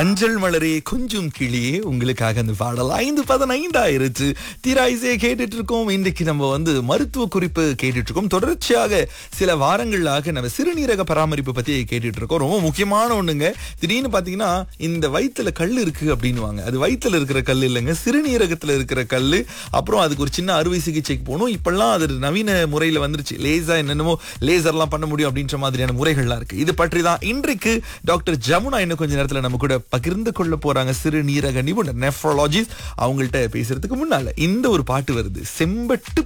அஞ்சல் மலரே கொஞ்சம் கிளியே உங்களுக்காக அந்த பாடல் ஐந்து பதினைந்தாயிருச்சு தீராயிசையை கேட்டுட்டு இருக்கோம் இன்றைக்கு நம்ம வந்து மருத்துவ குறிப்பு கேட்டுட்டு இருக்கோம் தொடர்ச்சியாக சில வாரங்களாக நம்ம சிறுநீரக பராமரிப்பு பத்தி கேட்டுட்டு இருக்கோம் ரொம்ப முக்கியமான ஒண்ணுங்க திடீர்னு பாத்தீங்கன்னா இந்த வயித்துல கல் இருக்கு அப்படின்னுவாங்க அது வயித்துல இருக்கிற கல் இல்லைங்க சிறுநீரகத்துல இருக்கிற கல் அப்புறம் அதுக்கு ஒரு சின்ன அறுவை சிகிச்சைக்கு போகணும் இப்பெல்லாம் அது நவீன முறையில வந்துருச்சு லேசா என்னென்னமோ லேசர்லாம் பண்ண முடியும் அப்படின்ற மாதிரியான முறைகள்லாம் இருக்கு இது பற்றி தான் இன்றைக்கு டாக்டர் ஜமுனா இன்னும் கொஞ்ச நேரத்துல நம்ம கூட பகிர்ந்து கொள்ள போறாங்க சிறுநீரக நிபுணர் நெஃப்ரோலாஜிஸ்ட் அவங்கள்ட்ட பேசுறதுக்கு முன்னால இந்த ஒரு பாட்டு வருது செம்பட்டு